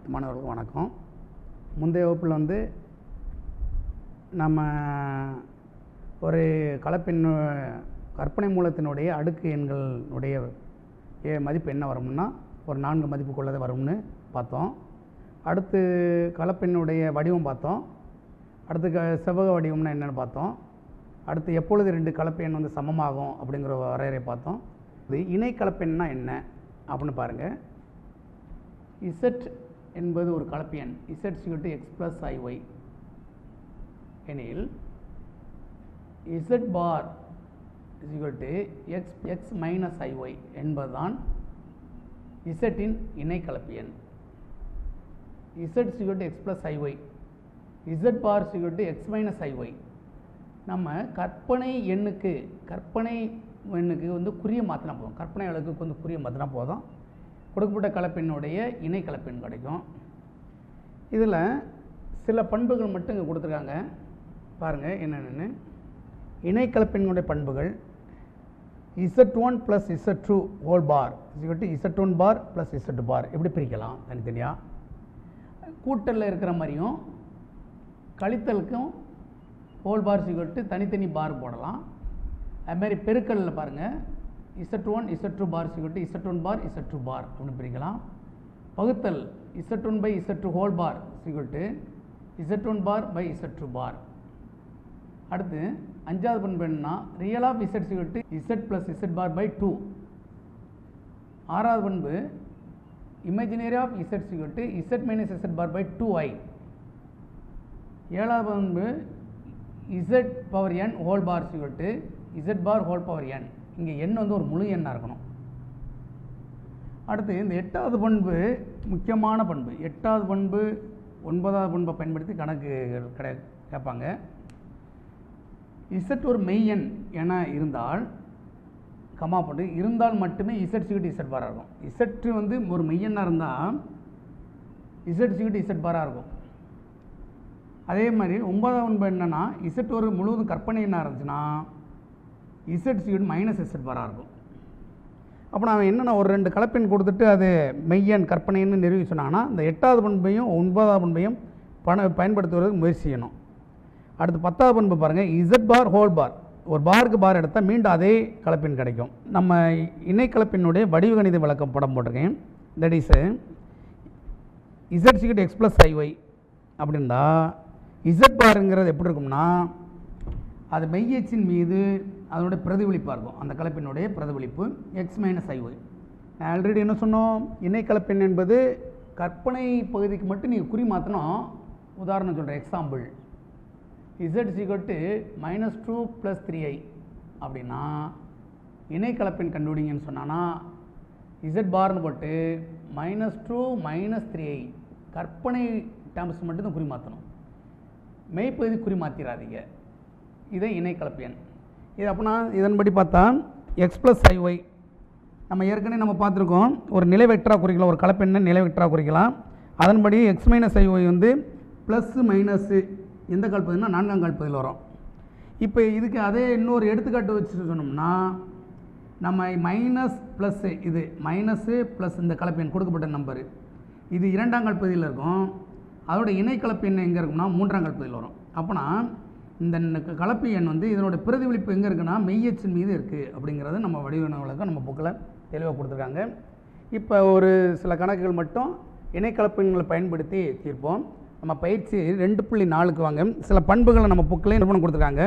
மாணவர்களுக்கு வணக்கம் முந்தைய வகுப்பில் வந்து நம்ம ஒரு கலப்பின் கற்பனை மூலத்தினுடைய அடுக்கு எண்களுடைய ஏ மதிப்பு என்ன வரும்னா ஒரு நான்கு மதிப்புக்குள்ளது வரும்னு பார்த்தோம் அடுத்து கலப்பெண்ணுடைய வடிவம் பார்த்தோம் அடுத்து க செவ்வக வடிவம்னா என்னென்னு பார்த்தோம் அடுத்து எப்பொழுது ரெண்டு கலப்பெண் வந்து சமமாகும் அப்படிங்கிற வரையறை பார்த்தோம் இது இணை கலப்பெண்ணா என்ன அப்படின்னு பாருங்கள் இசட் என்பது ஒரு கலப்பு எண் இசட் சிகட்டு எக்ஸ் ப்ளஸ் ஐஒய் எனில் இசட் பார் சிகட்டு எக்ஸ் எக்ஸ் மைனஸ் ஐஒய் என்பதுதான் இசட்டின் இணை கலப்பு எண் இசட் சிகட்டு X plus I Y Z bar சிகட்டு எக்ஸ் மைனஸ் ஐஒய் நம்ம கற்பனை எண்ணுக்கு கற்பனை எண்ணுக்கு வந்து குறிய மாற்றினா போதும் கற்பனை அளவுக்கு வந்து குறிய மாற்றினா போதும் கொடுக்கப்பட்ட கலப்பெண்ணுடைய இணை கலப்பெண் கிடைக்கும் இதில் சில பண்புகள் மட்டும் இங்கே கொடுத்துருக்காங்க பாருங்கள் என்னென்னு இணை கலப்பெண்ணுடைய பண்புகள் Z one plus Z two whole bar Z Z one bar plus Z bar எப்படி பிரிக்கலாம் தனித்தனியாக கூட்டலில் இருக்கிற மாதிரியும் கழித்தலுக்கும் ஹோல் பார் சிகட்டு தனித்தனி பார் போடலாம் அதுமாதிரி பெருக்கல்லில் பாருங்கள் Z one Z two bar சிகட்டு Z one bar Z two bar அப்படின்னு பிரிக்கலாம் பகுத்தல் Z one by Z two whole bar சிகட்டு Z one bar by Z two bar அடுத்து அஞ்சாவது பண்பு என்னன்னா ரியல் ஆஃப் இசட் சிகட்டு Z plus Z bar by two ஆறாவது பண்பு இமேஜினரி ஆஃப் இசட் சிகட்டு Z minus Z bar by two I ஏழாவது பண்பு Z power N whole bar சிகட்டு இசட் பார் ஹோல் பவர் என் இங்கே எண் வந்து ஒரு முழு எண்ணாக இருக்கணும் அடுத்து இந்த எட்டாவது பண்பு முக்கியமான பண்பு எட்டாவது பண்பு ஒன்பதாவது பண்பை பயன்படுத்தி கணக்கு கிடை கேட்பாங்க இசட் ஒரு மெய்யெண் என இருந்தால் கமா போட்டு இருந்தால் மட்டுமே இசட் சிகிட்டு இசட் பாராக இருக்கும் இசட்டு வந்து ஒரு மெய்யெண்ணாக இருந்தால் இசட் சிகிட்டு இசட் பாராக இருக்கும் அதே மாதிரி ஒன்பதாம் பண்பு என்னென்னா இசட் ஒரு முழுவதும் கற்பனை என்ன இருந்துச்சுன்னா இசட் சிகிட் மைனஸ் இசட் பாராக இருக்கும் அப்போ நான் என்னென்ன ஒரு ரெண்டு கலப்பெண் கொடுத்துட்டு அது மெய்யன் கற்பனைன்னு நிறுவி சொன்னாங்கன்னா இந்த எட்டாவது பண்பையும் ஒன்பதாவது பண்பையும் பண பயன்படுத்துவதற்கு முயற்சி செய்யணும் அடுத்து பத்தாவது பண்பு பாருங்கள் இசட் பார் ஹோல் பார் ஒரு பாருக்கு பார் எடுத்தால் மீண்டும் அதே கலப்பின் கிடைக்கும் நம்ம இணை கலப்பினுடைய வடிவகணித விளக்கம் படம் போட்டிருக்கேன் தட் இஸ் இசட் சிகிட் எக்ஸ் ப்ளஸ் ஐஒய் அப்படின்னா இசட் பாருங்கிறது எப்படி இருக்கும்னா அது மெய்யச்சின் மீது அதனுடைய பிரதிபலிப்பாக இருக்கும் அந்த கலப்பினுடைய பிரதிபலிப்பு எக்ஸ் மைனஸ் ஐஒய் ஆல்ரெடி என்ன சொன்னோம் இணை கலப்பெண் என்பது கற்பனை பகுதிக்கு மட்டும் நீங்கள் குறி மாற்றணும் உதாரணம் சொல்கிறேன் எக்ஸாம்பிள் இசட் சிகட்டு minus two plus three I அப்படின்னா இணை கலப்பெண் கண்டுபிடிங்கன்னு சொன்னான்னா இசட் பார்னு போட்டு minus two minus three I கற்பனை டேர்ம்ஸ் மட்டும் தான் குறி மாற்றணும் மெய்ப்பகுதி குறி மாற்றிடாதீங்க இதை இணை கலப்பு எண் இது அப்படின்னா இதன்படி பார்த்தா எக்ஸ் ப்ளஸ் ஐஒய் நம்ம ஏற்கனவே நம்ம பார்த்துருக்கோம் ஒரு நிலை வெக்டராக குறிக்கலாம் ஒரு கலப்பெண்ணை நிலை வெக்டராக குறிக்கலாம் அதன்படி எக்ஸ் மைனஸ் ஐஒய் வந்து ப்ளஸ்ஸு மைனஸ்ஸு எந்த கால்பகுதினா நான்காம் கால்பகுதியில் வரும் இப்போ இதுக்கு அதே இன்னொரு எடுத்துக்காட்டு வச்சுட்டு சொன்னோம்னா நம்ம மைனஸ் ப்ளஸ்ஸு இது மைனஸ்ஸு ப்ளஸ் இந்த கலப்பெண் கொடுக்கப்பட்ட நம்பரு இது இரண்டாம் கால்பகுதியில் இருக்கும் அதோட இணை கலப்பு எண் எங்கே இருக்கும்னா மூன்றாம் கால்பகுதியில் வரும் அப்போனா இந்த கலப்பு எண் வந்து இதனோட பிரதிபலிப்பு எங்கே இருக்குன்னா மெய்யச்சின் மீது இருக்குது அப்படிங்கிறது நம்ம வடிவன விளக்கம் நம்ம புக்கில் தெளிவாக கொடுத்துருக்காங்க இப்போ ஒரு சில கணக்குகள் மட்டும் இணை கலப்பெண்களை பயன்படுத்தி தீர்ப்போம் நம்ம பயிற்சி ரெண்டு புள்ளி நாலுக்கு வாங்க சில பண்புகளை நம்ம புக்கில் நிறுவனம் கொடுத்துருக்காங்க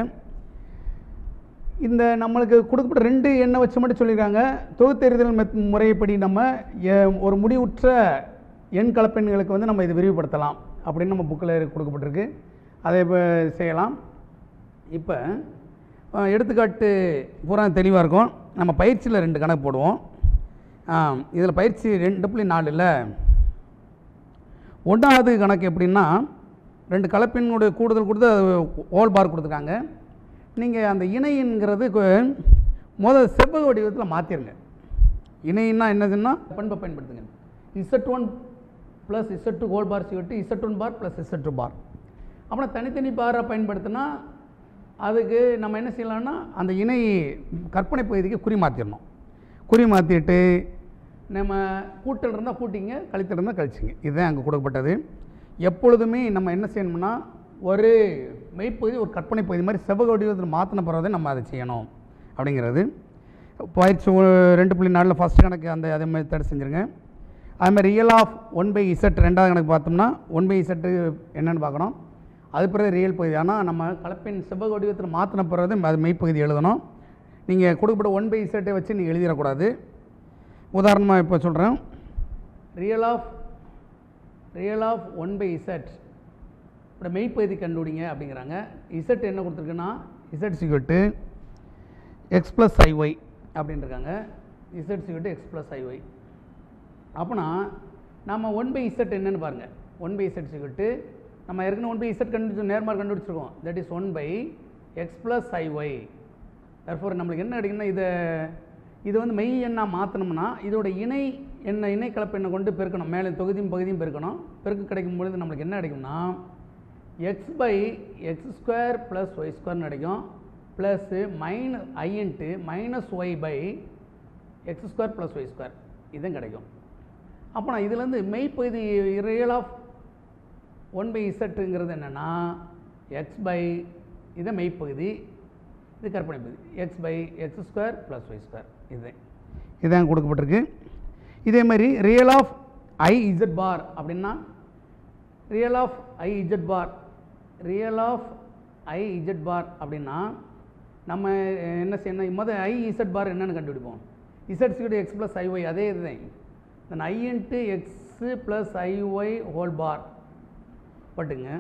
இந்த நம்மளுக்கு கொடுக்கப்பட்ட ரெண்டு எண்ணை வச்சு மட்டும் சொல்லியிருக்காங்க தொகுத்தெறிதல் மெத் முறைப்படி நம்ம ஒரு முடிவுற்ற எண் கலப்பெண்களுக்கு வந்து நம்ம இது விரிவுபடுத்தலாம் அப்படின்னு நம்ம புக்கில் கொடுக்கப்பட்டிருக்கு அதை இப்போ செய்யலாம் இப்போ எடுத்துக்காட்டு பூரா தெளிவாக இருக்கும் நம்ம பயிற்சியில் ரெண்டு கணக்கு போடுவோம் இதில் பயிற்சி ரெண்டு புள்ளி நாலில் ஒன்றாவது கணக்கு எப்படின்னா ரெண்டு கலப்பினுடைய கூடுதல் கொடுத்து அது ஓல் பார் கொடுத்துருக்காங்க நீங்கள் அந்த இணைங்கிறது முதல் செவ்வக வடிவத்தில் மாற்றிருங்க இணைன்னா என்னதுன்னா பண்பை பயன்படுத்துங்க Z one plus Z two whole bar சிவட்டு Z one bar plus Z two bar அப்புறம் தனித்தனி பாரை பயன்படுத்தினா அதுக்கு நம்ம என்ன செய்யலாம்னா அந்த இணை கற்பனை பகுதிக்கு குறி மாற்றிடணும் குறி மாற்றிட்டு நம்ம கூட்டல் இருந்தால் கூட்டிங்க கழித்தல் இருந்தால் கழிச்சிங்க இதுதான் அங்கே கொடுக்கப்பட்டது எப்பொழுதுமே நம்ம என்ன செய்யணும்னா ஒரு மெய்ப்பகுதி ஒரு கற்பனை பகுதி மாதிரி செவ்வக வடிவத்தில் மாற்றின பிறகு நம்ம அதை செய்யணும் அப்படிங்கிறது பயிற்சி ஒ- ரெண்டு புள்ளி நாலில் ஃபஸ்ட் கணக்கு அந்த அதே மாதிரி தடை செஞ்சுருங்க அது மாதிரி real of one by Z ரெண்டாவது கணக்கு பார்த்தோம்னா ஒன் பை இசட்டு என்னன்னு பார்க்கணும் அது பிறகு ரியல் பகுதி ஆனால் நம்ம கலப்பின் செவ்வக வடிவத்தில் மாற்றின பிறகு அது மெய்ப்பகுதி எழுதணும் நீங்கள் கொடுக்கப்பட்ட ஒன் பை இசட்டை வச்சு நீங்கள் எழுதிடக்கூடாது உதாரணமாக இப்போ சொல்கிறேன் real of real of one by Z இப்போ மெய்ப்பகுதி கண்டுபிடிங்க அப்படிங்கிறாங்க இசட் என்ன கொடுத்துருக்குன்னா இசட் சிகட்டு எக்ஸ் ப்ளஸ் ஐஒய் அப்படின்னு இருக்காங்க இசட் சிகட்டு எக்ஸ் ப்ளஸ் ஐஒய் அப்போனா நம்ம ஒன் பை இசட் என்னன்னு பாருங்கள் ஒன் பை இசட் சிகட்டு நம்ம ஏற்கனவே ஒன் பை இசட் கண்டுபிடிச்சோம் நேர்மார் கண்டுபிடிச்சிருக்கோம் that is one by X plus I Y therefore நம்மளுக்கு என்ன கிடைக்குன்னா இதை இது வந்து மெய் எண்ணா மாற்றணும்னா இதோட இணை என்ன இணை கலப்பு எண்ணை கொண்டு பெருக்கணும் மேலே தொகுதியும் பகுதியும் பெருக்கணும் பெருக்கு கிடைக்கும் பொழுது நம்மளுக்கு என்ன கிடைக்கும்னா X by X square plus Y ஸ்கொயர்னு கிடைக்கும் plus minus I into minus Y by X square plus Y square இதுவும் கிடைக்கும் அப்போ நான் இதுலேருந்து மெய்ப்பகுதி ரியல் ஆஃப் ஒன் பை இசட்டுங்கிறது என்னென்னா எக்ஸ் பை இது மெய்ப்பகுதி இது கற்பனை பகுதி X by X square plus Y square இது இதுதான் கொடுக்கப்பட்டிருக்கு இதே மாதிரி real of I Z bar அப்படின்னா real of I Z bar real of I Z பார் அப்படின்னா நம்ம என்ன செய்யணும் முதல் ஐ இசட் பார் என்னன்னு கண்டுபிடிப்போம் இசட் சிக்கடு எக்ஸ் ப்ளஸ் ஐஒய் அதே இதுதான் then I into X plus I Y whole bar பட்டுங்க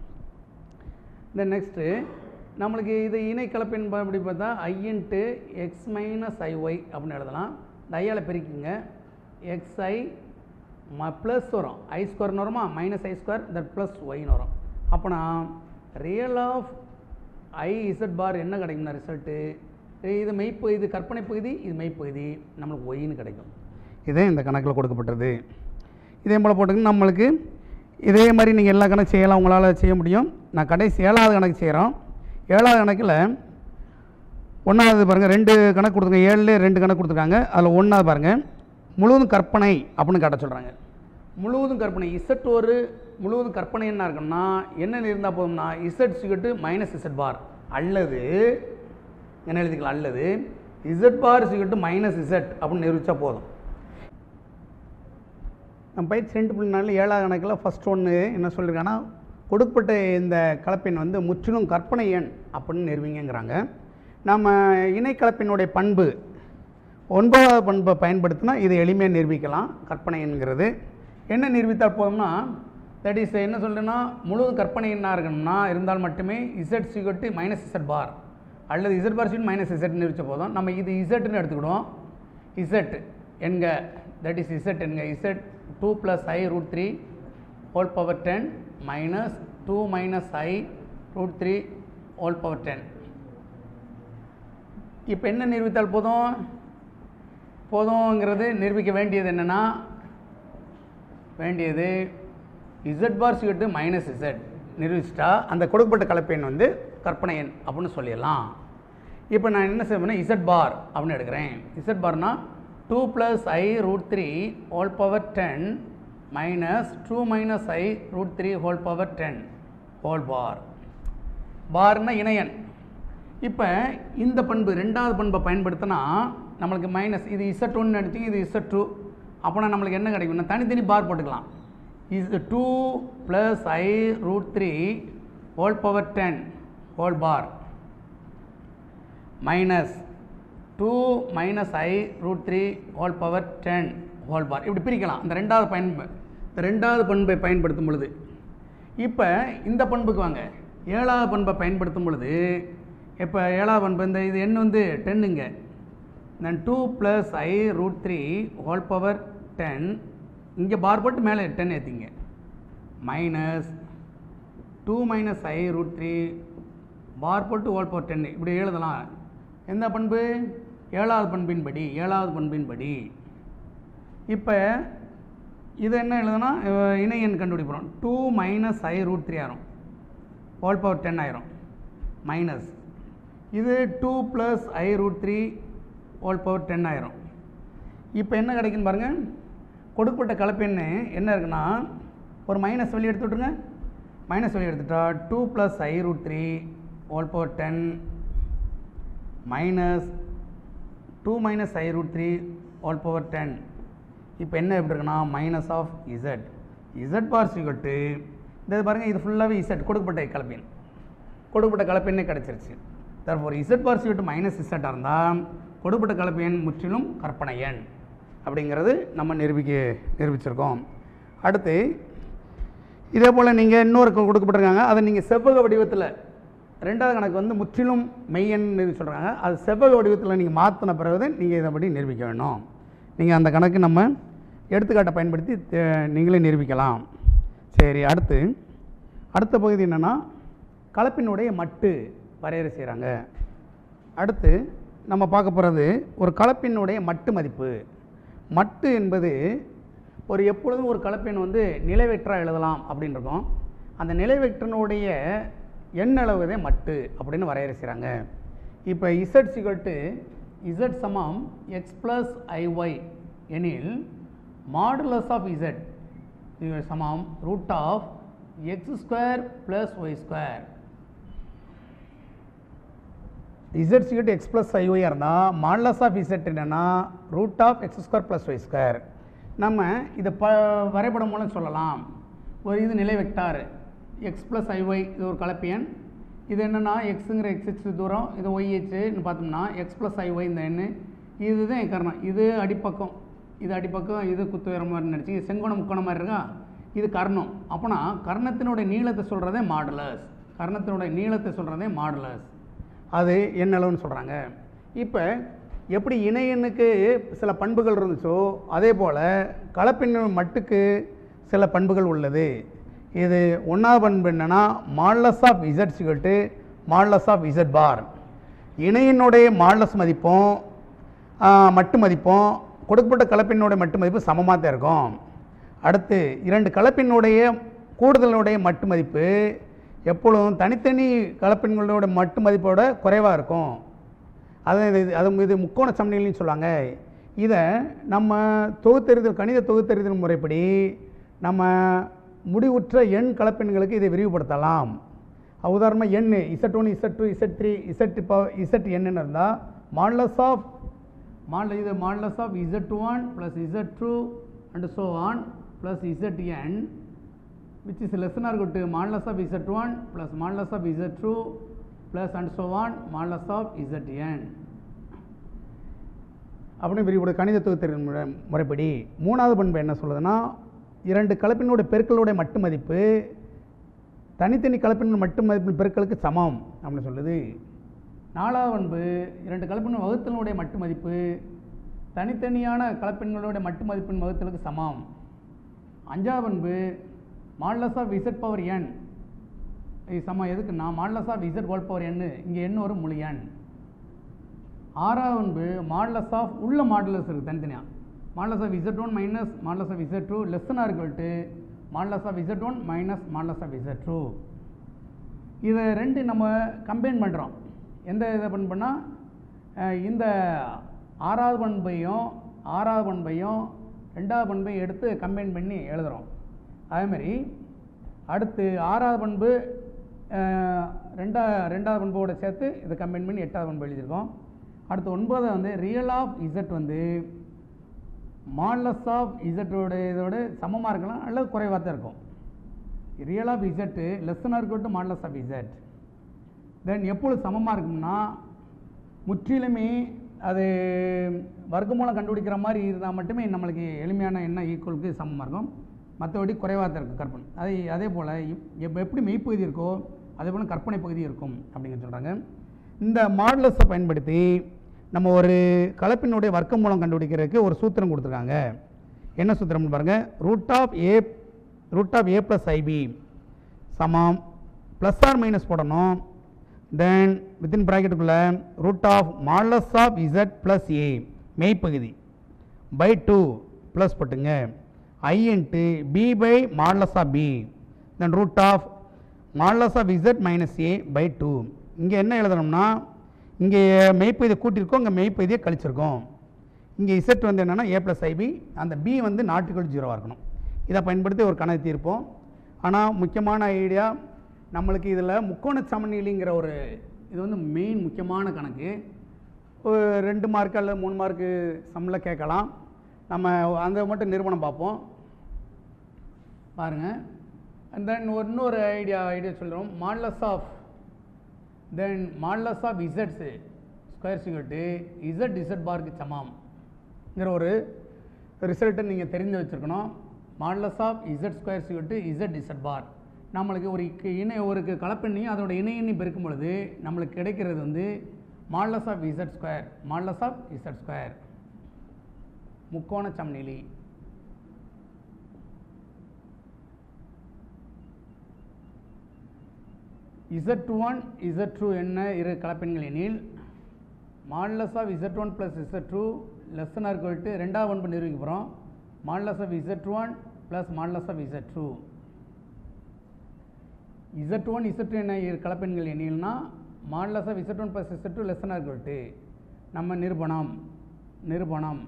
தென் நெக்ஸ்ட்டு நம்மளுக்கு இது இணை கலப்பின் பா- அப்படி பார்த்தா I into X minus I Y அப்படின்னு எழுதலாம் இந்த ஐயால் பிரிக்குங்க எக்ஸ்ஐ ம ப்ளஸ் வரும் ஐ ஸ்கொயர்னு வருமா minus I square that plus ஒய்னு வரும் அப்போனா real of I Z bar என்ன கிடைக்கும்னா ரிசல்ட்டு இது மெய்ப்பகுதி இது கற்பனை பகுதி இது மெய்ப்பகுதி நம்மளுக்கு ஒய்னு கிடைக்கும் இதே இந்த கணக்கில் கொடுக்கப்பட்டது இதே போல் போட்டுங்க நம்மளுக்கு இதே மாதிரி நீங்கள் எல்லா கணக்கு செய்யலாம் உங்களால் செய்ய முடியும் நான் கடைசி ஏழாவது கணக்கு செய்கிறோம் ஏழாவது கணக்கில் ஒன்றாவது பாருங்கள் ரெண்டு கணக்கு கொடுத்துருங்க ஏழுல ரெண்டு கணக்கு கொடுத்துருக்காங்க அதில் ஒன்றாவது பாருங்கள் முழுவதும் கற்பனை அப்படின்னு காட்ட சொல்கிறாங்க முழுவதும் கற்பனை இசட் ஒரு முழுவதும் கற்பனை என்ன இருக்குன்னா என்ன இருந்தால் போதும்னா இசட் சிகட்டு மைனஸ் இசட் பார் அல்லது என்ன எழுதிக்கலாம் அல்லது இசட் பார் சிகட்டு மைனஸ் இசட் அப்படின்னு நிரூபித்தா போதும் நம்ம பயிற்சி ரெண்டு புள்ளி நாலு ஏழாவது கணக்கில் ஃபஸ்ட் ஒன்று என்ன சொல்லியிருக்காங்கன்னா கொடுக்கப்பட்ட இந்த கலப்பின் வந்து முற்றிலும் கற்பனை எண் அப்படின்னு நிறுவிங்கங்கிறாங்க நம்ம இணை கலப்பினுடைய பண்பு ஒன்பதாவது பண்பை பயன்படுத்தினா இதை எளிமையாக நிரூபிக்கலாம் கற்பனை என்கிறது என்ன நிரூபித்தால் போதும்னா தட் இஸ் என்ன சொல்றேன்னா முழுவதும் கற்பனை எண்ணாக இருக்கணும்னா இருந்தால் மட்டுமே இசட் சிகட்டு மைனஸ் இசட் பார் அல்லது இசட் பார் சிகட் மைனஸ் இசட் நிரூபித்த போதும் நம்ம இது இசட்னு எடுத்துக்கிடுவோம் இசட் என்க தட் இஸ் இசட் என்க Z two plus I root three whole power ten minus two minus I root three whole power ten இப்போ என்ன நிரூபித்தால் போதும் போதுங்கிறது நிரூபிக்க வேண்டியது என்னென்னா வேண்டியது இசட் பார் சிகட்டு மைனஸ் இசட் நிரூபிச்சிட்டா அந்த கொடுக்கப்பட்ட கலப்பு எண் வந்து கற்பனை எண் அப்படின்னு சொல்லிடலாம் இப்போ நான் என்ன செய்வேன்னா இசட் பார் அப்படின்னு எடுக்கிறேன் இசட் பார்னா two plus I root three whole power ten minus two minus I root three whole power ten whole bar பார்னா இணையன் இப்போ இந்த பண்பு ரெண்டாவது பண்பை பயன்படுத்தினா நம்மளுக்கு மைனஸ் இது இசட் ஒன்று அடிச்சிங்க இது இசட் டூ அப்போனா நம்மளுக்கு என்ன கிடைக்கும்னா தனித்தனி பார் போட்டுக்கலாம் is two plus I root three whole power ten whole bar minus two minus I root three whole power ten whole bar இப்படி பிரிக்கலாம் இந்த ரெண்டாவது பயன்பு இந்த ரெண்டாவது பண்பை பயன்படுத்தும் பொழுது இப்போ இந்த பண்புக்கு வாங்க ஏழாவது பண்பை பயன்படுத்தும் பொழுது இப்போ ஏழாவது பண்பு இந்த இது எண் வந்து டென்னுங்க then two plus I root three whole power ten இங்கே பார் போட்டு மேலே டென் ஏற்றிங்க minus two minus I root three bar போட்டு ஹோல் பவர் டென் இப்படி எழுதலாம் எந்த பண்பு ஏழாவது பண்பின்படி ஏழாவது பண்பின்படி இப்போ இது என்ன எழுதுனா அஹ், இணை எண் கண்டுபிடிப்போம் two minus I root three ஆயிரும் ஹோல் பவர் டென் ஆயிரும் மைனஸ் இது two plus I root three whole power ten ஆயிரும் இப்போ என்ன கிடைக்குன்னு பாருங்கள் கொடுக்கப்பட்ட கலப்பெண்ணு என்ன இருக்குன்னா ஒரு மைனஸ் வெளியே எடுத்து விட்ருங்க மைனஸ் வெளியே எடுத்துட்டா two plus I root three whole power ten minus two minus I root three whole power ten இப்போ என்ன எப்படி இருக்குன்னா minus of Z Z bar சிகட்டு இந்த பாருங்கள் இது ஃபுல்லாகவே இசட் கொடுக்கப்பட்ட கலப்பெண் கொடுக்கப்பட்ட கலப்பெண்ணே கிடச்சிருச்சு தற்போது இசட் பார் சிகட்டு மைனஸ் இசட்டாக இருந்தால் கொடுக்கப்பட்ட கலப்பெண் முற்றிலும் கற்பனை எண் அப்படிங்கிறது நம்ம நிரூபிக்க நிரூபிச்சிருக்கோம் அடுத்து இதே போல் நீங்கள் இன்னொரு கு- கொடுக்கப்பட்டிருக்காங்க அதை நீங்கள் செவ்வக வடிவத்தில் ரெண்டாவது கணக்கு வந்து முற்றிலும் மெய்யன்னு சொல்கிறாங்க அது செவ்வக வடிவத்தில் நீங்கள் மாற்றின பிறகு நீங்கள் இதை படி நிரூபிக்க வேணும் நீங்கள் அந்த கணக்கு நம்ம எடுத்துக்காட்டை பயன்படுத்தி தே- நீங்களே நிரூபிக்கலாம் சரி அடுத்து அடுத்த பகுதி என்னென்னா கலப்பினுடைய மட்டு வரையறை செய்கிறாங்க அடுத்து நம்ம பார்க்க போகிறது ஒரு கலப்பினுடைய மட்டு மதிப்பு மட்டு என்பது ஒரு எப்பொழுதும் ஒரு கலப்பெண் வந்து நிலைவெற்றாக எழுதலாம் அப்படின்னு இருக்கும் அந்த நிலைவெற்றனுடைய எண்ணளவுதே மட்டு அப்படின்னு வரையறை செய்கிறாங்க இப்போ இசட் சிகட்டு இசட் சமம் எக்ஸ் ப்ளஸ் ஐஒய் எனில் மாடுலஸ் ஆஃப் இசட் சமம் root of X square plus Y square Z சிகட் எக்ஸ் ப்ளஸ் ஐஒயாக இருந்தால் மாடலஸ் ஆஃப் இசட் என்னென்னா root of X square plus Y square நம்ம இதை ப வரைபடம் மூலம் சொல்லலாம் ஒரு இது நிலை வெக்டார் எக்ஸ் ப்ளஸ் ஐஒய் இது ஒரு கலப்பியன் இது என்னென்னா எக்ஸுங்கிற எக்ஸ் தூரம் இது ஒய்ஹெச்னு பார்த்தோம்னா எக்ஸ் ப்ளஸ் ஐஒய் இந்த எண்ணு இதுதான் என் கர்ணம் இது அடிப்பக்கம் இது அடிப்பக்கம் இது குத்து உயரம் மாதிரி நினச்சி செங்கோணம் முக்கோணம் மாதிரி இருக்கா இது கர்ணம் அப்போனா கர்ணத்தினுடைய நீளத்தை சொல்கிறதே மாடுலஸ் கர்ணத்தினுடைய நீளத்தை சொல்கிறதே மாடுலஸ் அது என் அளவுன்னு சொல்கிறாங்க இப்போ எப்படி இணை எண்ணுக்கு சில பண்புகள் இருந்துச்சோ அதே போல் கலப்பின் மட்டுக்கு சில பண்புகள் உள்ளது இது ஒன்றாவது பண்பு என்னென்னா மாடலஸ் ஆஃப் இசட் சிகட்டு மாடலஸ் ஆஃப் இசட் பார் இணையினுடைய மாடலஸ் மதிப்பும் ஆ, மட்டு மதிப்பும் கொடுக்கப்பட்ட கலப்பினுடைய மட்டு மதிப்பு சமமாக தான் இருக்கும் அடுத்து இரண்டு கலப்பினுடைய கூடுதலுடைய மட்டு மதிப்பு எப்பொழுதும் தனித்தனி கலப்பின்களோட மட்டு மதிப்போட குறைவாக இருக்கும் அது இது அது இது முக்கோண சமநிலைன்னு சொல்லுவாங்க இதை நம்ம தொகுத்தறிதல் கணித தொகுத்தறிதல் முறைப்படி நம்ம முடிவுற்ற எண் கலப்பெண்களுக்கு இதை விரிவுபடுத்தலாம் உதாரணமாக எண் Z one Z two Z three Z இப்போ இசட் என்னன்னு இருந்தால் மாடலஸ் ஆஃப் மாடல் இது modulus of Z one plus Z two and so on plus Z N which is less than or equal to modulus of z1 plus modulus of z2 plus and so on modulus of zn அப்படின்னு விரிவுபட கணித தொகுத்தறிவு முறை முறைப்படி மூணாவது பண்பு என்ன சொல்லுதுன்னா இரண்டு கலப்பினோட பெருக்களுடைய மட்டு மதிப்பு தனித்தனி கலப்பின் மட்டு மதிப்பின் பெருக்களுக்கு சமம் அப்படின்னு சொல்லுது நாலாவது பண்பு இரண்டு கலப்பின் வகுத்தலுடைய மட்டு மதிப்பு தனித்தனியான கலப்பின்களுடைய மட்டு மதிப்பின் வகுத்தலுக்கு சமம் அஞ்சாவது பண்பு modulus of Z power N இது சமம் எதுக்குன்னா modulus of Z whole power N இங்கே எண் ஒரு முழு எண் ஆறாவது பண்பு மாடலஸ் ஆஃப் உள்ள மாடலஸ் இருக்குது தனித்தனியாக modulus of Z one minus modulus of Z two லெஸ்ஸனாக இருக்குல்ட்டு modulus of Z one minus modulus of Z two இதை ரெண்டு நம்ம கம்பைன் பண்ணுறோம் எந்த இதை பண்புனா அஹ், இந்த ஆறாவது பண்பையும் ஆறாவது பண்பையும் ரெண்டாவது பண்பையும் எடுத்து கம்பைன் பண்ணி எழுதுகிறோம் அதேமாதிரி அடுத்து ஆறாவது பண்பு அஹ், ரெண்டா ரெண்டாவது பண்போட சேர்த்து இதை கம்பைன் பண்ணி எட்டாவது பண்பு எழுதியிருக்கோம் அடுத்து ஒன்பதாவது வந்து ரியல் ஆஃப் இசட் வந்து மாடலஸ் ஆஃப் இசட்டோட இதோட சமமாக இருக்கலாம் அல்லது குறைவாக தான் இருக்கும் ரியல் ஆஃப் இசட்டு லெஸ்ஸனாக இருக்கட்டும் மாடலஸ் ஆஃப் இசட் தென் எப்பொழுது சமமாக இருக்கும்னா முற்றிலுமே அது வர்க்கமூலம் கண்டுபிடிக்கிற மாதிரி இருந்தால் மட்டுமே நம்மளுக்கு எளிமையான என்ன ஈக்குவலுக்கு சமமாக இருக்கும் மற்றபடி குறைவாக தான் இருக்கும் கற்பனை அதே அதே போல் இப்போ எப்படி மெய்ப்பகுதி இருக்கோ அதே போல் கற்பனை பகுதி இருக்கும் அப்படிங்கிற சொல்கிறாங்க இந்த மாடலஸை பயன்படுத்தி நம்ம ஒரு கலப்பினுடைய வர்க்க மூலம் கண்டுபிடிக்கிறதுக்கு ஒரு சூத்திரம் கொடுத்துருக்காங்க என்ன சூத்திரம்னு பாருங்கள் root of A root of A plus IB சமம் ப்ளஸ் ஆர் மைனஸ் போடணும் தென் வித்தின் ப்ராக்கெட்டுக்குள்ளே root of modulus of Z plus A மெய்ப்பகுதி பை டூ ப்ளஸ் போட்டுங்க I into B by modulus of B then root of modulus of Z minus A by two இங்கே என்ன எழுதணும்னா இங்கே மெய்ப்பகுதியை கூட்டியிருக்கோம் இங்கே மெய்ப்பகுதியை கழிச்சிருக்கோம் இங்கே இசட் வந்து என்னென்னா ஏ ப்ளஸ் ஐபி அந்த பி வந்து நாட்டுகள் ஜீரோவாக இருக்கணும் இதை பயன்படுத்தி ஒரு கணக்கு தீர்ப்போம் ஆனால் முக்கியமான ஐடியா நம்மளுக்கு இதில் முக்கோண சமநிலைங்கிற ஒரு இது வந்து மெயின் முக்கியமான கணக்கு ஒரு ரெண்டு மார்க் அல்லது மூணு மார்க்கு சம்மில் கேட்கலாம் நம்ம அந்த மட்டும் நிறுவனம் பார்ப்போம் பாருங்கள் அண்ட் தென் ஒரு இன்னொரு ஐடியா ஐடியா சொல்கிறோம் modulus of then modulus of இசட்ஸு ஸ்கொயர் சிகட்டு இசட் இசட் பார்க்கு சமம்ங்கிற ஒரு ரிசல்ட்டை நீங்கள் தெரிஞ்சு வச்சுருக்கணும் மாடலஸ் ஆஃப் இசட் ஸ்கொயர் சிகட்டு இசட் இசட் பார் நம்மளுக்கு ஒரு இக்கு- இணை ஒரு கு- கலப்பெண்ணையும் அதோட இணை எண்ணி பெருக்கும் பொழுது நம்மளுக்கு கிடைக்கிறது வந்து modulus of Z square modulus of Z square முக்கோண சமநிலை இசட் ஒன் இசட் டூ என்ன இரு கலப்பெண்கள் எனில் modulus of Z one plus Z two லெஸ்ஸனாக இருக்கட்டு ரெண்டாவது பண்பு நிரூபிக்க போகிறோம் modulus of Z one plus modulus of Z two Z one Z two என்ன இரு கலப்பெண்கள் எண்ணில்னா modulus of Z one plus Z two லெஸ்ஸனாக இருக்கட்டு நம்ம நிரூபணம் நிரூபணம்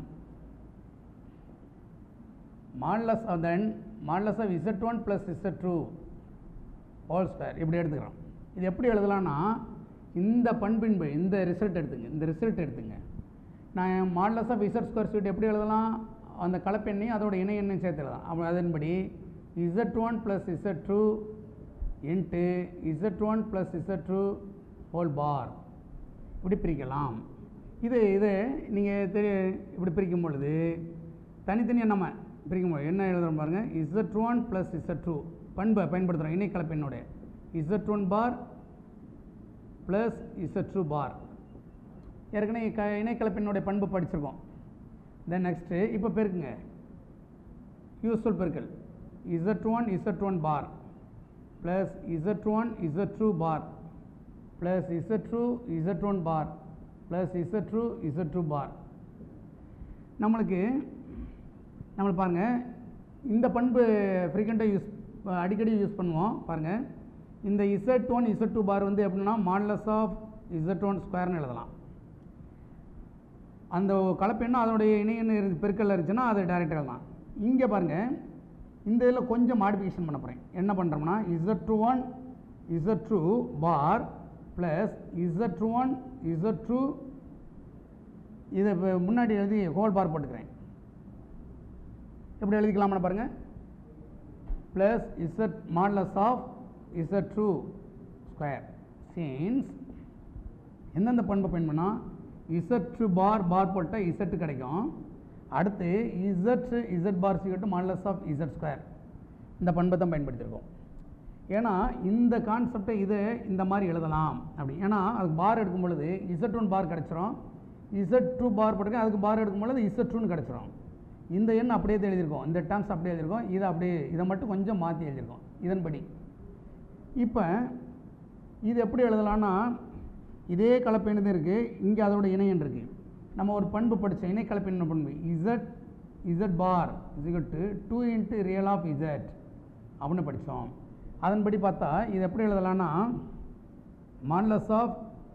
modulus of then modulus of Z one plus Z two whole square இப்படி எடுத்துக்கிறோம் இது எப்படி எழுதலாம்னா இந்த பண்பின்பு இந்த ரிசல்ட் எடுத்துங்க இந்த ரிசல்ட் எடுத்துங்க நான் மாடலஸ் ஆஃப் இசட் ஸ்கொயர் சீட் எப்படி எழுதலாம் அந்த கலப்பெண்ணையும் அதோட இணை எண்ணையும் சேர்த்து எழுதலாம் அப்போ அதன்படி Z one plus Z two into Z one plus Z two whole bar இப்படி பிரிக்கலாம் இது இது நீங்கள் தெரிய இப்படி பிரிக்கும் பொழுது தனித்தனியாக நம்ம பிரிக்கும் பொழுது என்ன எழுதுறோம் பாருங்கள் Z one plus Z two பண்பை பயன்படுத்துகிறோம் இணை கலப்பெண்ணோடைய Z one bar plus Z two bar ஏற்கனவே க இணை கலப்பெண்ணோடைய பண்பு படிச்சிருக்கோம் தென் நெக்ஸ்ட்டு இப்போ பெருக்குங்க யூஸ்ஃபுல் பெருக்கல் Z one Z one bar plus Z one Z two bar plus Z two Z one bar plus Z two Z two bar நம்மளுக்கு நம்மளுக்கு பாருங்கள் இந்த பண்பு ஃப்ரீக்வெண்ட்டாக யூஸ் அடிக்கடி யூஸ் பண்ணுவோம் பாருங்கள் இந்த Z one Z two bar வந்து எப்படின்னா மாடலஸ் ஆஃப் இசட் ஒன் ஸ்கொயர்னு எழுதலாம் அந்த கலப்பெண்ணா அதோடைய இணையன்னு இருந்து பெருக்கல்ல இருந்துச்சுன்னா அதை டைரெக்டாக எழுதலாம் இங்கே பாருங்கள் இந்த இதில் கொஞ்சம் மாடிஃபிகேஷன் பண்ண போகிறேன் என்ன பண்ணுறோம்னா Z two one Z two bar plus Z one Z two இதை இப்ப முன்னாடி எழுதி ஹோல் பார் போட்டுக்கிறேன் எப்படி எழுதிக்கலாம்னு பாருங்கள் plus Z modulus of Z two square since எந்தெந்த பண்பை பயன்படுனா இசட் பார் பார் போட்டால் இசட் கிடைக்கும் அடுத்து இசட் இசட் பார் சிக்கட்டு மாடலஸ் ஆஃப் இசட் ஸ்கொயர் இந்த பண்பை தான் பயன்படுத்தியிருக்கோம் ஏன்னா இந்த கான்செப்டை இது இந்த மாதிரி எழுதலாம் அப்படி ஏன்னா அதுக்கு பார் எடுக்கும் பொழுது இசட் ஒன் பார் கிடச்சிரும் இசட் டூ பார் போட்டுக்க அதுக்கு பார் எடுக்கும் பொழுது இசட் டூன்னு கிடச்சிரும் இந்த எண் அப்படியே தான் எழுதியிருக்கோம் இந்த டேர்ம்ஸ் அப்படியே எழுதியிருக்கோம் இதை அப்படியே இதை மட்டும் கொஞ்சம் மாற்றி எழுதியிருக்கோம் இதன்படி இப்போ இது எப்படி எழுதலாம்னா இதே கலப்பெண்ணு தான் இருக்குது இங்கே அதோட இணையன் இருக்குது நம்ம ஒரு பண்பு படித்தோம் இணை கலப்பெண்ணு பண்பு இசட் இசட் பார் இசுகட்டு two into real of Z அப்படின்னு படித்தோம் அதன்படி பார்த்தா இது எப்படி எழுதலாம்னா modulus of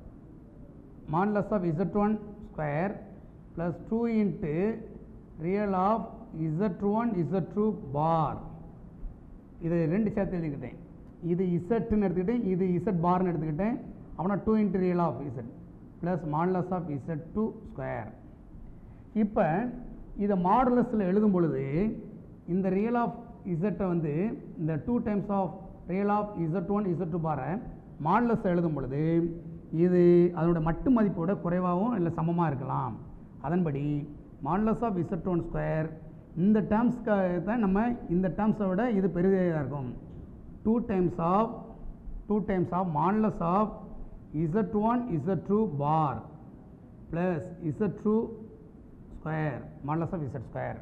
modulus of Z one square plus two into real of Z one Z two bar இது ரெண்டு சேர்த்து எழுதிக்கிட்டேன் இது இசட்னு எடுத்துக்கிட்டேன் இது இசட் பார்னு எடுத்துக்கிட்டேன் அப்படின்னா two into real of Z plus modulus of Z two square இப்போ இதை மாடுலஸில் எழுதும் பொழுது இந்த ரியல் ஆஃப் இசட்டை வந்து இந்த two times of real of Z one Z two பாரை மாடுலஸ் எழுதும் பொழுது இது அதோட மட்டு மதிப்போட குறைவாகவும் இல்லை சமமாக இருக்கலாம் அதன்படி modulus of Z one square இந்த டேர்ம்ஸ்க்கு தான் நம்ம இந்த டேர்ம்ஸை விட இது பெரிதாக இருக்கும் two times of two times of modulus of Z one Z two bar plus Z two square modulus of Z square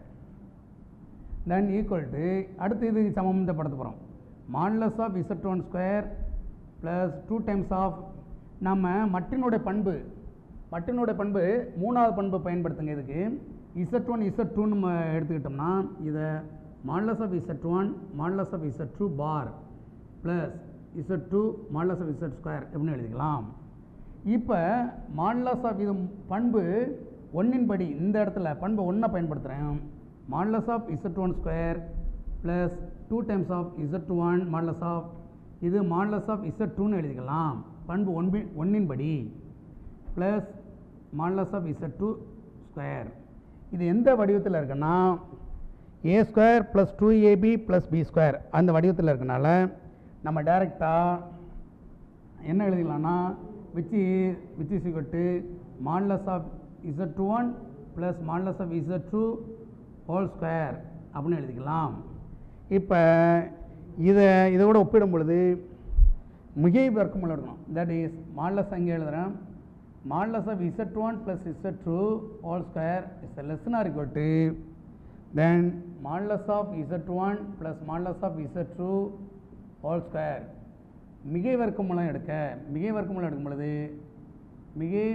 then equal to அடுத்து இது சமந்தப்படுத்த போகிறோம் modulus of Z one square plus two times of நம்ம மட்டினுடைய பண்பு மட்டினுடைய பண்பு மூணாவது பண்பு பயன்படுத்துங்க இதுக்கு இசட் ஒன் இசட் டூன்னு நம்ம எடுத்துக்கிட்டோம்னா இதை modulus of Z one modulus of Z two bar plus Z two modulus of Z square எப்படின்னு எழுதிக்கலாம் இப்போ மாடலஸ் ஆஃப் இது பண்பு ஒன்னின் படி இந்த இடத்துல பண்பு ஒன்றை பயன்படுத்துகிறேன் modulus of Z one square plus two times of Z one modulus of இது மாடலஸ் ஆஃப் இசட் டூன்னு எழுதிக்கலாம் பண்பு ஒன்பி ஒன்னின் படி plus modulus of Z two square இது எந்த வடிவத்தில் இருக்குன்னா A square plus two AB plus B square அந்த வடிவத்தில் இருக்கனால நம்ம டைரெக்டாக என்ன எழுதிக்கலாம்னா which which is equal to modulus of Z one plus modulus of Z two whole square அப்படின்னு எழுதிக்கலாம் இப்போ இதை இதோட ஒப்பிடும் பொழுது மிகை வர்க்கமுள்ள இருக்கணும் தட் இஸ் மாடலஸ் அங்கே எழுதுகிறேன் modulus of Z one plus Z two whole square is லெஸ்னா equal to then modulus of Z one plus modulus of Z two whole square மிகை வர்க்க மூலம் எடுக்க மிகை வர்க்க மூலம் எடுக்கும் பொழுது மிகை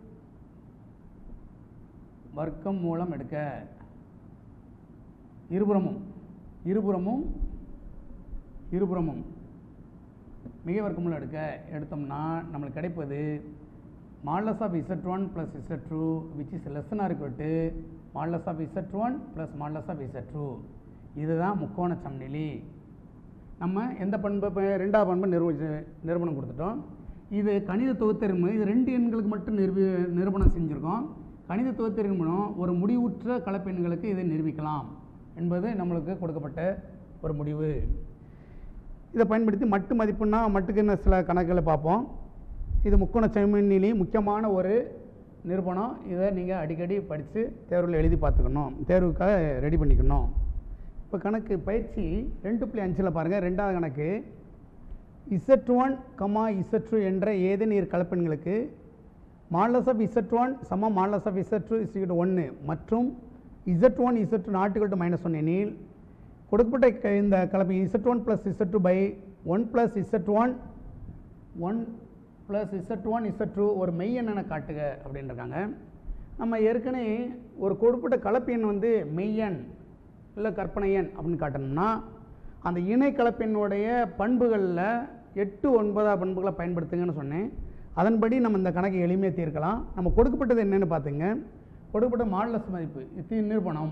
வர்க்கம் மூலம் எடுக்க இருபுறமும் இருபுறமும் இருபுறமும் மிகை வர்க்கம் மூலம் எடுக்க எடுத்தோம்னா நம்மளுக்கு கிடைப்பது modulus of Z one plus Z two which is லெஸ்ஸனாக இருக்கட்டு modulus of Z one plus modulus of Z two இதுதான் முக்கோண சமநிலை நம்ம எந்த பண்பு இப்போ ரெண்டாவது பண்பு நிரூபிச்சு நிரூபணம் கொடுத்துட்டோம் இது கணித தொகுத்தறிவு இது ரெண்டு எண்களுக்கு மட்டும் நிரூபி நிரூபணம் செஞ்சுருக்கோம் கணித தொகுத்தறிவு மூலம் ஒரு முடிவுற்ற கலப்பெண்களுக்கு இதை நிரூபிக்கலாம் என்பது நம்மளுக்கு கொடுக்கப்பட்ட ஒரு முடிவு இதை பயன்படுத்தி மட்டு மதிப்புன்னா மட்டுக்குன்னு சில கணக்குகளை பார்ப்போம் இது முக்கோண சமநிலை முக்கியமான ஒரு நிரூபணம் இதை நீங்கள் அடிக்கடி படித்து தேர்வில் எழுதி பார்த்துக்கணும் தேர்வுக்காக ரெடி பண்ணிக்கணும் இப்போ கணக்கு பயிற்சி ரெண்டு புள்ளி அஞ்சில் பாருங்கள் ரெண்டாவது கணக்கு Z one comma Z two என்ற ஏதேனும் இரு கலப்பெண்களுக்கு மாடலஸ் ஆஃப் இசட் ஒன் சம modulus of Z two is equal ஒன்று மற்றும் இசட் ஒன் இசட் டூ நாட்டுகள் டு மைனஸ் ஒன் எனில் கொடுக்கப்பட்ட க- இந்த கலப்பு Z one plus Z two by one plus Z one one plus Z one Z two ஒரு மெய்யெண்ணை காட்டுக அப்படின்னு இருக்காங்க நம்ம ஏற்கனவே ஒரு கொடுக்கப்பட்ட கலப்பு எண் வந்து மெய்யெண் இல்லை கற்பனை எண் அப்படின்னு காட்டணும்னா அந்த இணை கலப்பெண்ணுடைய பண்புகளில் எட்டு ஒன்பதாம் பண்புகளை பயன்படுத்துங்கன்னு சொன்னேன் அதன்படி நம்ம இந்த கணக்கை எளிமையாக தீர்க்கலாம் நம்ம கொடுக்கப்பட்டது என்னன்னு பார்த்துங்க கொடுக்கப்பட்ட மாடலஸ் மதிப்பு இது நிரூபணம்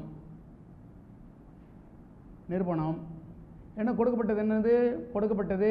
நிரூபணம் என்ன கொடுக்கப்பட்டது என்னது கொடுக்கப்பட்டது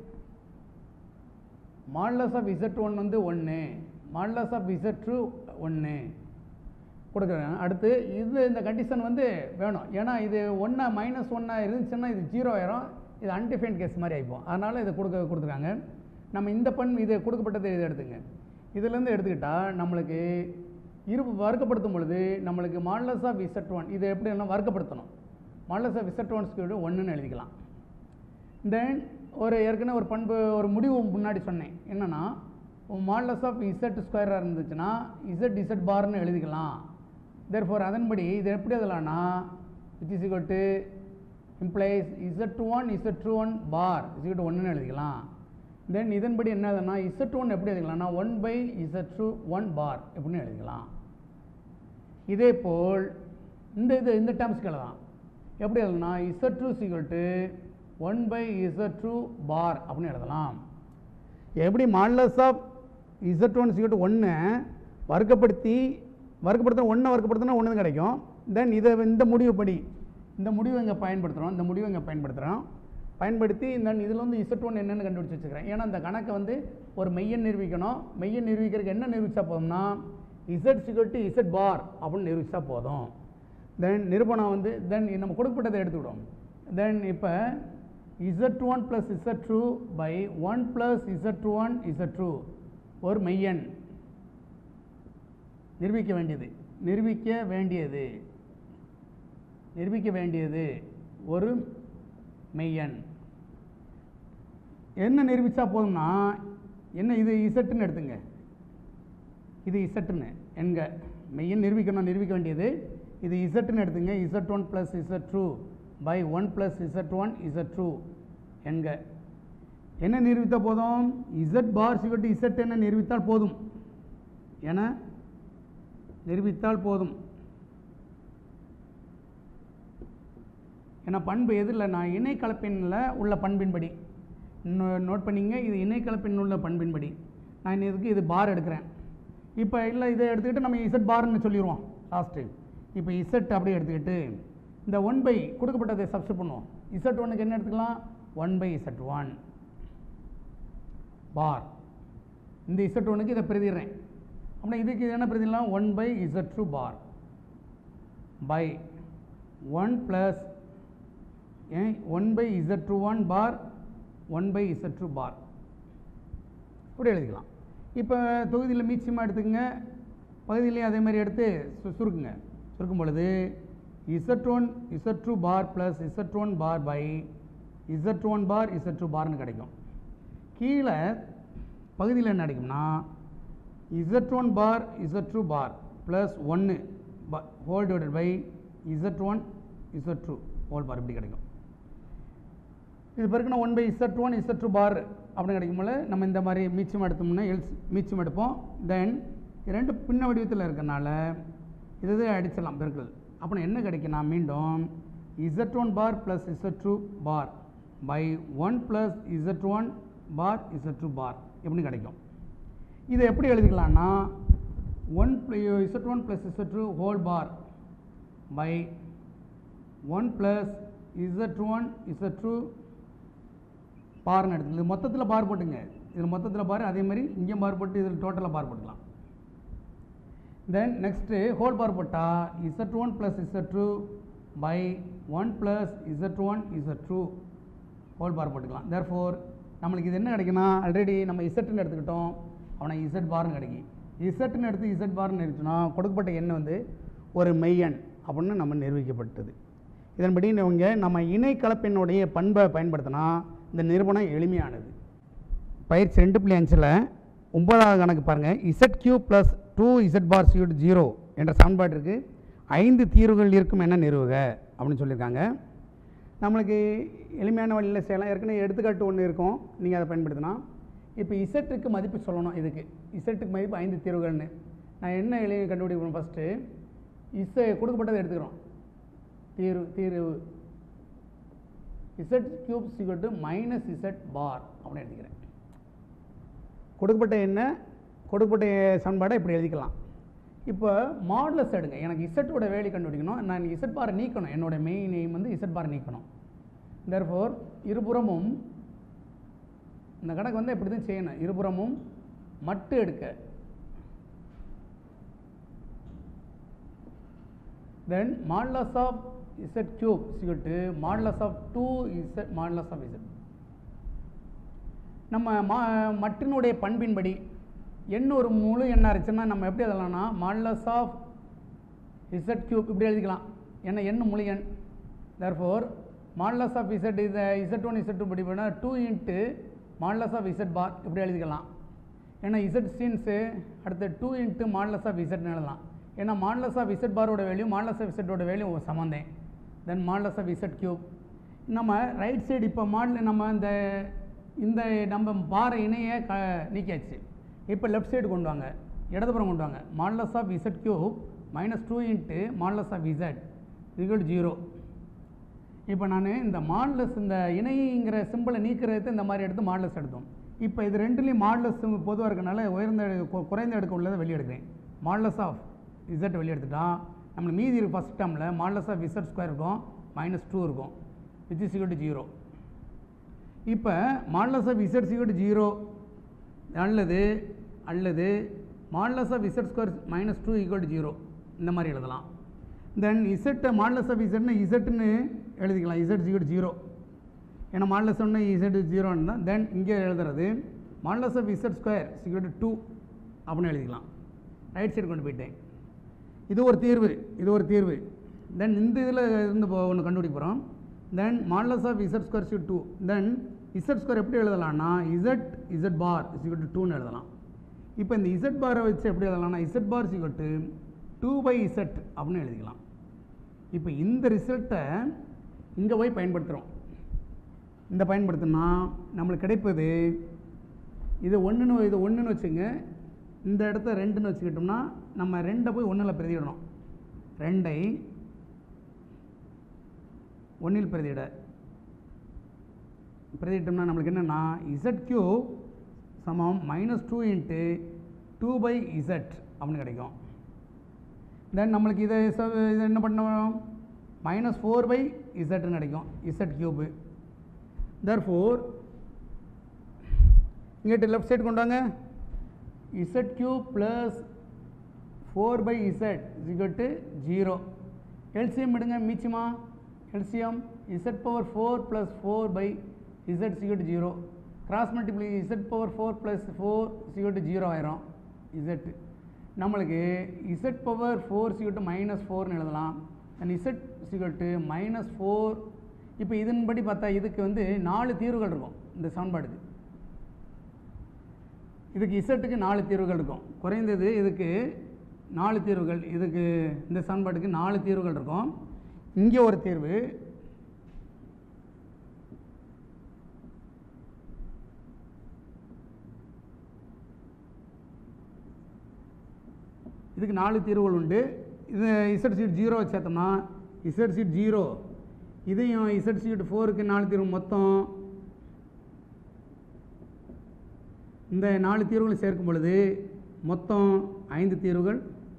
மாடலஸ் ஆஃப் இசட் ஒன் வந்து ஒன்று மாடலஸ் ஆஃப் இசட் டூ ஒன்று கொடுக்குறேன் அடுத்து இது இந்த கண்டிஷன் வந்து வேணும் ஏன்னா இது ஒன்றா மைனஸ் ஒன்றா இருந்துச்சுன்னா இது ஜீரோ ஆயிரும் இது அன்டிஃபைன் கேஸ் மாதிரி ஆகிப்போம் அதனால் இதை கொடுக்க கொடுத்துருக்காங்க நம்ம இந்த பண் இது கொடுக்கப்பட்டது இதை எடுத்துங்க இதுலேருந்து எடுத்துக்கிட்டால் நம்மளுக்கு இரு வர்க்கப்படுத்தும் பொழுது நம்மளுக்கு மாடலஸ் ஆஃப் இசட் ஒன் இதை எப்படி எல்லாம் வர்க்கப்படுத்தணும் மாடலஸ் ஆஃப் இசட் ஒன் ஸ்கூல் ஒன்றுன்னு எழுதிக்கலாம் தென் ஒரு ஏற்கனவே ஒரு பண்பு ஒரு முடிவு முன்னாடி சொன்னேன் என்னென்னா மாடலஸ் ஆஃப் இசட் ஸ்கொயராக இருந்துச்சுன்னா இசட் இசட் பார்னு எழுதிக்கலாம் தேர்ஃபோர் அதன்படி இது எப்படி எழுதலாம்னா which is equal to implies Z one Z one bar is equal ஒன்றுன்னு எழுதிக்கலாம் தென் இதன்படி என்ன எழுதுனா இசட் ஒன் எப்படி எழுதிக்கலாம்னா one by Z two one bar எப்படின்னு எழுதிக்கலாம் இதே போல் இந்த இது இந்த டேர்ம்ஸ்க்கு எழுதலாம் எப்படி எழுதலாம் Z two equal to one by Z two bar அப்படின்னு எழுதலாம் எப்படி modulus of Z one equal to ஒன்று வர்க்கப்படுத்தி வர்க்கப்படுத்தின ஒன்றை வர்க்கப்படுத்தினா ஒன்று கிடைக்கும் தென் இதை இந்த முடிவுப்படி இந்த முடிவை இங்கே பயன்படுத்துகிறோம் இந்த முடிவை இங்கே பயன்படுத்துகிறோம் பயன்படுத்தி இந்த இதில் வந்து இசட் ஒன் என்னென்னு கண்டுபிடிச்சி வச்சுக்கிறேன் ஏன்னா இந்த கணக்கை வந்து ஒரு மெய்யன் நிரூபிக்கணும் மெய்யன் நிரூபிக்கிறதுக்கு என்ன நிரூபித்தா போதும்னா Z equal to Z bar அப்படின்னு நிரூபித்தா போதும் தென் நிரூபணம் வந்து தென் நம்ம கொடுக்கப்பட்டதை எடுத்துக்கிடும் தென் இப்போ Z one plus Z two by one plus Z one Z two ஒரு மெய்யன் நிரூபிக்க வேண்டியது நிரூபிக்க வேண்டியது நிரூபிக்க வேண்டியது ஒரு மெய்யன் என்ன நிரூபித்தா போதும்னா என்ன இது இசட்டுன்னு எடுத்துங்க இது இசட்டுன்னு என்க மெய்யன் நிரூபிக்கணும் நிரூபிக்க வேண்டியது இது இசட்டுன்னு எடுத்துங்க Z one plus Z two by one plus Z one Z two என்க என்ன நிரூபித்தா போதும் இசட் பார் சிவட்டு இசட் என்ன நிரூபித்தால் போதும் என நிரூபித்தால் போதும் ஏன்னா பண்பு எதில் நான் இணை கலப்பின்ல உள்ள பண்பின்படி நோ- நோட் பண்ணிங்க இது இணை கலப்பின் உள்ள பண்பின்படி நான் இதுக்கு இது பார் எடுக்கிறேன் இப்போ இல்லை இதை எடுத்துக்கிட்டு நம்ம இசட் பார்னு சொல்லிடுவோம் லாஸ்ட் டைம் இப்போ இசட் அப்படியே எடுத்துக்கிட்டு இந்த ஒன் பை கொடுக்கப்பட்டதை சப்ஸ்ட் பண்ணுவோம் இசட் ஒன்னுக்கு என்ன எடுத்துக்கலாம் one by Z one bar இந்த இசட் ஒன்றுக்கு இதை பிரதிடுறேன் அப்படின்னா இதுக்கு இது என்ன பிரதிடலாம் one by Z two bar by one plus one by Z two one bar one by Z two bar இப்படி எழுதிக்கலாம் இப்போ தொகுதியில் மீச்சமாக எடுத்துக்கங்க பகுதியிலையும் அதே மாதிரி எடுத்து சு சுருக்குங்க சுருக்கும் பொழுது Z one Z two bar plus Z one bar by Z one bar Z two பார்னு கிடைக்கும் கீழே பகுதியில் என்ன கிடைக்கும்னா Z one bar Z two bar plus ஒன்று whole divided by Z one Z two whole bar இப்படி கிடைக்கும் இது பிறகு one by Z one Z two bar அப்படின்னு கிடைக்கும்போது நம்ம இந்த மாதிரி மீச்சம் எடுத்தோம்னா எல்ஸ் மீச்சம் எடுப்போம் தென் ரெண்டு பின்ன வடிவத்தில் இருக்கனால இது இது அடிச்சிடலாம் பெருக்கல் அப்புறம் என்ன கிடைக்குன்னா மீண்டும் Z one bar plus Z two bar by one plus Z one bar Z two bar எப்படி கிடைக்கும் இதை எப்படி எழுதிக்கலாம்னா one Z one plus Z two whole bar by one plus Z one Z two பார்னு எடுத்து இது மொத்தத்தில் பார் போட்டுங்க இதில் மொத்தத்தில் பார் அதே மாதிரி இங்கேயும் பார் போட்டு இதில் டோட்டலாக பார் போட்டுக்கலாம் தென் நெக்ஸ்ட்டு ஹோல் பார் போட்டால் Z one plus Z two by one plus Z one Z two whole bar போட்டுக்கலாம் தேர்ஃபோர் நம்மளுக்கு இது என்ன கிடைக்குன்னா ஆல்ரெடி நம்ம இசட்டுன்னு எடுத்துக்கிட்டோம் அவனை இசட் பார்னு கிடைக்கும் இசட்டுன்னு எடுத்து இசட் பார்னு எடுத்தோன்னா கொடுக்கப்பட்ட எண் வந்து ஒரு மெய்யெண் அப்படின்னு நம்ம நிரூபிக்கப்பட்டது இதன்படி இவங்க நம்ம இணை கலப்பெண்ணுடைய பண்பை பயன்படுத்தினா இந்த நிரூபணம் எளிமையானது பயிற்சி ரெண்டு புள்ளி அஞ்சில் ஒன்பதாவது கணக்கு பாருங்கள் Z cube plus two Z bar சியூட் ஜீரோ என்ற சமன்பாட்டிற்கு ஐந்து தீர்வுகள் இருக்கும் என நிறுவுக அப்படின்னு சொல்லியிருக்காங்க நம்மளுக்கு எளிமையான வழியில் செய்யலாம் ஏற்கனவே எடுத்துக்காட்டு ஒன்று இருக்கும் நீங்கள் அதை பயன்படுத்தினா இப்போ இசட்டுக்கு மதிப்பு சொல்லணும் இதுக்கு இசட்டுக்கு மதிப்பு ஐந்து தீர்வுகள்னு நான் என்ன எளிய கண்டுபிடிக்கணும் ஃபஸ்ட்டு இசை கொடுக்கப்பட்டதை எடுத்துக்கிறோம் தீர்வு தீர்வு இசட் கியூப் சிகட்டு மைனஸ் இசட் பார் அப்படின்னு எடுத்துக்கிறேன் கொடுக்கப்பட்ட என்ன கொடுக்கப்பட்ட சமன்பாடை இப்படி எழுதிக்கலாம் இப்போ மாடலஸ் எடுங்க எனக்கு இசட்டோட வேலை கண்டுபிடிக்கணும் நான் இசட் பாரை நீக்கணும் என்னோட மெயின் எய்ம் வந்து இசட் பாரை நீக்கணும் தேர்ஃபோர் இருபுறமும் இந்த கணக்கு வந்து இப்படி தான் செய்யணும் இருபுறமும் மட்டு எடுக்க then modulus of Z cube சிகட்டு modulus of two Z modulus of Z நம்ம மா மட்டினுடைய பண்பின்படி எண் ஒரு முழு எண்ணாக இருந்துச்சுன்னா நம்ம எப்படி எழுதலாம்னா மாடலஸ் ஆஃப் இசட் கியூப் இப்படி எழுதிக்கலாம் ஏன்னா எண் முழு எண் தேர்ஃபோர் மாடலஸ் ஆஃப் இசட் இதை இசட் ஒன் இசட் டூ படி பண்ணால் two into modulus of Z bar இப்படி எழுதிக்கலாம் ஏன்னா இசட் சீன்ஸு அடுத்து டூ இன்ட்டு மாடலஸ் ஆஃப் இசட்னு எழுதலாம் ஏன்னா மாடலஸ் ஆஃப் இசட் பாரோட வேல்யூ மாடலஸ் ஆஃப் இசட்டோட வேல்யூ சமந்தேன் then modulus of Z cube நம்ம ரைட் சைடு இப்போ மாடல் நம்ம இந்த இந்த நம்ம பார இணையை க நீக்கியாச்சு இப்போ லெஃப்ட் சைடு கொண்டு வாங்க இடதுபுறம் கொண்டு வாங்க modulus of Z cube minus two into modulus of Z equal zero இப்போ நான் இந்த மாடலஸ் இந்த இணைங்கிற சிம்பிளை நீக்கிறதுக்கு இந்த மாதிரி எடுத்து மாடலஸ் எடுத்தோம் இப்போ இது ரெண்டுலேயும் மாடலஸ் பொதுவாக இருக்கனால உயர்ந்த எடு- கு- குறைந்த எடுக்க உள்ளதை வெளியே எடுக்கிறேன் மாடலஸ் ஆஃப் இசட் வெளியே எடுத்துட்டா நம்மளுக்கு மீதி இருக்கு ஃபஸ்ட் டேர்மில் மாடலஸ் ஆஃப் இசட் ஸ்கொயர் இருக்கும் மைனஸ் டூ இருக்கும் which is equal to zero இப்போ modulus of Z equal to zero அல்லது அல்லது modulus of Z square minus two equal to zero இந்த மாதிரி எழுதலாம் தென் இசட்டை மாடலஸ் ஆஃப் இசட்னு இசட்னு எழுதிக்கலாம் இசட் ஈக்குவல் ஜீரோ ஏன்னா மாடலஸ் ஒன்று இசட் ஜீரோன்னு தான் தென் இங்கே எழுதுறது modulus of Z square equal to two அப்படின்னு எழுதிக்கலாம் ரைட் சைடு கொண்டு போயிட்டேன் இது ஒரு தீர்வு இது ஒரு தீர்வு தென் இந்த இதில் இருந்து ஒன்று கண்டுபிடிக்க போகிறோம் then modulus of Z square சி டூ தென் இசட் ஸ்கொயர் எப்படி எழுதலாம்னா இசட் இசட் பார் சிக்கட்டு டூன்னு எழுதலாம் இப்போ இந்த இசட் பாரை வச்சு எப்படி எழுதலாம்னா இசட் பார் சிக்கட்டு டூ பை இசட் அப்படின்னு எழுதிக்கலாம் இப்போ இந்த ரிசல்ட்டை இங்கே போய் பயன்படுத்துகிறோம் இந்த பயன்படுத்தினா நம்மளுக்கு கிடைப்பது இது ஒன்றுன்னு இது ஒன்றுன்னு வச்சுங்க இந்த இடத்த ரெண்டுன்னு வச்சுக்கிட்டோம்னா நம்ம ரெண்டை போய் ஒன்றில் பிரதியிடணும் ரெண்டை ஒன்றில் பிரதியிட பிரதியிட்டோம்னா நம்மளுக்கு என்னென்னா இசட் கியூ சமம் minus two into two by Z அப்படின்னு கிடைக்கும் தென் நம்மளுக்கு இதை ச- இதை என்ன பண்ணணும் மைனஸ் ஃபோர் பை இசட்னு கிடைக்கும் இசட் கியூபு தர் ஃபோர் இங்கிட்ட லெஃப்ட் சைடு கொண்டு வாங்க Z cube plus four by Z இஸ்இக்கட்டு ஜீரோ எல்சிஎம் எடுங்க மீச்சமா LCM Z power four plus four by Z சிகட்டு zero cross multiply Z power four plus four சிகட்டு ஜீரோ ஆயிரும் இசட் நம்மளுக்கு இசட் பவர் ஃபோர் சிகட்டு மைனஸ் ஃபோர்னு எழுதலாம் அண்ட் இசட் சிகட்டு மைனஸ் ஃபோர் இப்போ இதன்படி பார்த்தா இதுக்கு வந்து நாலு தீர்வுகள் இருக்கும் இந்த சமன்பாடுக்கு இதுக்கு இசட்டுக்கு நாலு தீர்வுகள் இருக்கும் குறைந்தது இதுக்கு நாலு தீர்வுகள் இதுக்கு இந்த சமன்பாட்டுக்கு நாலு தீர்வுகள் இருக்கும் இங்கே ஒரு தீர்வு இதுக்கு நாலு தீர்வுகள் உண்டு இது இசட் சீட் ஜீரோ சேர்த்தோம்னா இசட் சீட் ஜீரோ இதையும் இசட் சீட் ஃபோருக்கு நாலு தீர்வு மொத்தம் இந்த நாலு தீர்வுகளை சேர்க்கும் பொழுது மொத்தம் ஐந்து தீர்வுகள்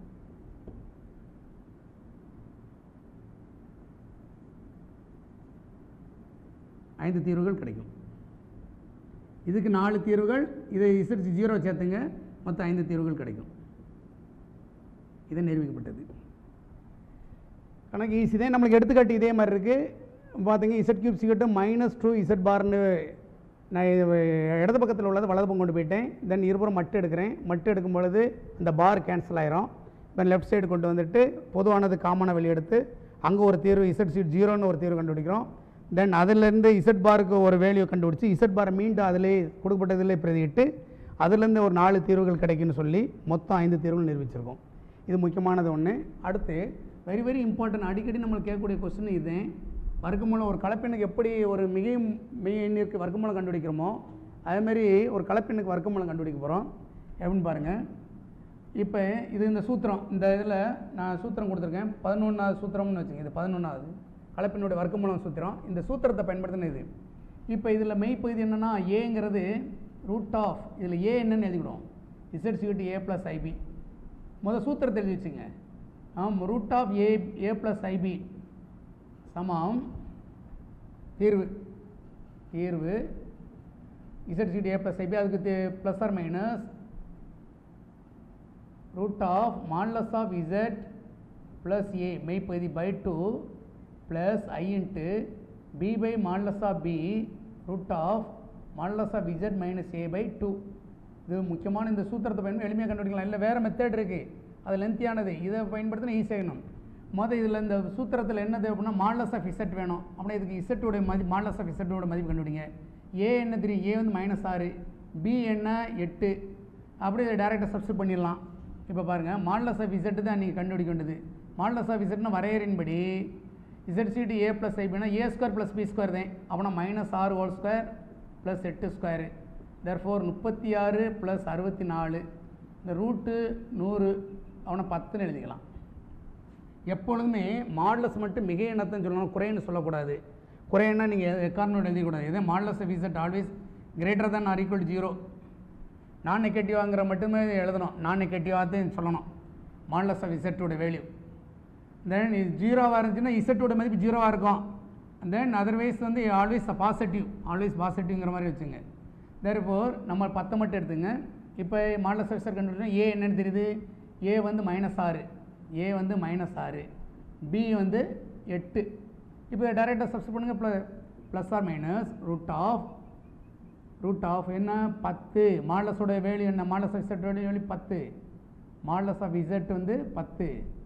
ஐந்து தீர்வுகள் கிடைக்கும் இதுக்கு நாலு தீர்வுகள் இதை இசரிச்சு ஜீரோ சேர்த்துங்க மொத்தம் ஐந்து தீர்வுகள் கிடைக்கும் இது நிரூபிக்கப்பட்டது கணக்கு ஈஸி தான் நம்மளுக்கு எடுத்துக்காட்டு இதே மாதிரி இருக்குது பார்த்தீங்க இசட் கியூப் சிகட்டு மைனஸ் டூ இசட் பார்னு நான் இது இடது பக்கத்தில் உள்ளது வலது பக்கம் கொண்டு போயிட்டேன் தென் இருபுறம் மட்டு எடுக்கிறேன் மட்டு எடுக்கும் பொழுது இந்த பார் கேன்சல் ஆயிரும் தென் லெஃப்ட் சைடு கொண்டு வந்துட்டு பொதுவானது காமனாக வெளியெடுத்து அங்கே ஒரு தீர்வு இசட் சீட் ஜீரோன்னு ஒரு தீர்வு கண்டுபிடிக்கிறோம் தென் அதிலேருந்து இசட் பாருக்கு ஒரு வேல்யூ கண்டுபிடிச்சி இசட் பாரை மீண்டும் அதிலே கொடுக்கப்பட்டதிலே பிரதியிட்டு அதுலேருந்து ஒரு நாலு தீர்வுகள் கிடைக்குன்னு சொல்லி மொத்தம் ஐந்து தீர்வுகள் நிரூபிச்சிருக்கோம் இது முக்கியமானது ஒன்று அடுத்து வெரி வெரி இம்பார்ட்டன்ட் அடிக்கடி நம்மளுக்கு கேட்கக்கூடிய கொஸ்டின் இது வர்க்கமூலம் ஒரு கலப்பெண்ணுக்கு எப்படி ஒரு மிக மிக எண்ணிற்கு வர்க்கமூலம் கண்டுபிடிக்கிறோமோ அதேமாரி ஒரு கலப்பெண்ணுக்கு வர்க்கமூலம் கண்டுபிடிக்க போகிறோம் எப்படின்னு பாருங்கள் இப்போ இது இந்த சூத்திரம் இந்த இதில் நான் சூத்திரம் கொடுத்துருக்கேன் பதினொன்றாவது சூத்திரம்னு வச்சுங்க இது பதினொன்றாவது கலப்பினுடைய வர்க்கமூலம் சூத்திரம் இந்த சூத்திரத்தை பயன்படுத்தின இது இப்போ இதில் மெய்ப்பகுதி என்னென்னா ஏங்கிறது ரூட் ஆஃப் இதில் ஏ என்னன்னு எழுதிக்கிடும் இசட் சிகிட்டு ஏ ப்ளஸ் ஐபி முதல் சூத்திரத்தை எழுதி வச்சுங்க ஆம் root of A A plus IB சமம் தீர்வு தீர்வு இசட் சிகிட்டு ஏ ப்ளஸ் ஐபி அதுக்கு plus R minus root of modulus of Z plus A மெய்ப்பகுதி by two plus I into B by modulus of B root of modulus of Z minus A by two இது முக்கியமான இந்த சூத்திரத்தை பயன்படுத்தி எளிமையாக கண்டுபிடிக்கலாம் இல்லை வேறு மெத்தட் இருக்குது அது லென்த்தியானது இதை பயன்படுத்தினா ஈஸி ஆகணும் மொதல் இதில் இந்த சூத்திரத்தில் என்ன தேவைப்படுனா மாட்லஸ் ஆஃப் இசட் வேணும் அப்படின்னா இதுக்கு இசட்டுடைய மதி மாட்லஸ் ஆஃப் இசட்டோட மதிப்பு கண்டுபிடிங்க ஏ என்ன தெரியும் ஏ வந்து மைனஸ் ஆறு பி என்ன எட்டு அப்படி இதை டேரெக்டாக சப்ஸ்டிட் பண்ணிடலாம் இப்போ பாருங்கள் மாட்லஸ் ஆஃப் இசட்டு தான் நீங்கள் கண்டுபிடிக்க வேண்டியது மாட்லஸ் ஆஃப் இசட்னு வரையறையின்படி இசட் சிடி ஏ ப்ளஸ் ஐபினா A square plus B square தான் அப்படின்னா மைனஸ் ஆறு ஹோல் ஸ்கொயர் ப்ளஸ் எட்டு ஸ்கொயரு தேர்ஃபோர் முப்பத்தி ஆறு ப்ளஸ் அறுபத்தி நாலு இந்த ரூட்டு நூறு அவனை பத்துன்னு எழுதிக்கலாம் எப்பொழுதுமே மாடலஸ் மட்டும் மிக எண்ணத்தைன்னு சொல்லணும் குறைன்னு சொல்லக்கூடாது குறையன்னா நீங்கள் எக்காரணம் எழுதிக்கூடாது இதே modulus of Z always greater than or equal zero நான் நெகட்டிவாங்கிற மட்டுமே எழுதணும் நான் நெகட்டிவாக சொல்லணும் மாடலஸ் ஆஃப் இசட்டோட வேல்யூ தென் இது ஜீரோவாக இருந்துச்சுன்னா இசட்டோட மதிப்பு ஜீரோவாக இருக்கும் தென் அதர்வைஸ் வந்து ஆல்வேஸ் பாசிட்டிவ் ஆல்வேஸ் பாசிட்டிவ்ங்கிற மாதிரி வச்சுங்க தேர்ஃபோர் நம்ம பத்தை மட்டும் எடுத்துங்க இப்போ மாடலஸ் ஆஃப் இசட் கண்டுபிடிச்சோம் ஏ என்னன்னு தெரியுது ஏ வந்து மைனஸ் ஆறு ஏ வந்து மைனஸ் ஆறு பி வந்து எட்டு இப்போ டேரெக்டாக சப்ஸ்ட் பண்ணுங்கள் ப்ள plus R minus root of root of என்ன பத்து மாடலஸோட வேல்யூ என்ன மாடலஸ் ஆஃப் இசட் வேல்யூ பத்து மாடலஸ் ஆஃப் இசட் வந்து பத்து